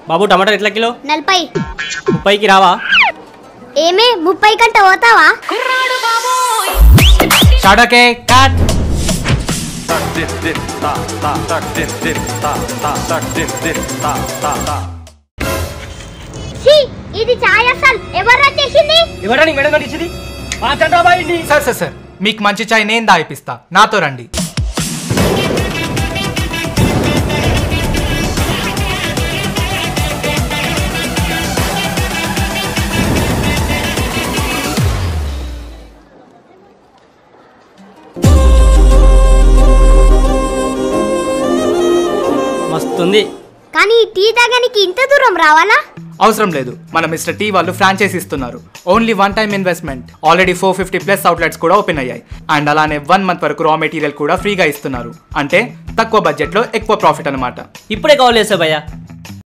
బాబు టమాటాలు ఎట్లా కిలో నలభై ముప్పైకి రావా ఏమే ముప్పై కంట పోతావా షాడోకే కట్ ఛీ, ఇది చాయ్ అసలు ఎవరు చేసింది ఇవ్వడానికి మేడం గారు ఇచ్చింది పాచండి బాయ్ సార్ సార్ సార్ మీకు మంచి చాయ్ నేను దాయిపిస్తా నాతో రండి మస్తుంది కానీ ఈ టీ తాగానికి ఇంత దూరం రావాలా అవసరం లేదు మన మిస్టర్ టీ వాళ్ళు ఫ్రాంచైజ్ ఇస్తున్నారు only one time investment already four fifty plus outlets కూడా ఓపెన్ అయ్యాయి అండ్ అలానే వన్ మంత్ వరకు రా మెటీరియల్ కూడా ఫ్రీగా ఇస్తున్నారు అంటే తక్కువ బడ్జెట్లో ఎక్కువ ప్రాఫిట్ అనమాట ఇప్పుడే కాల్ చేసా భయ్యా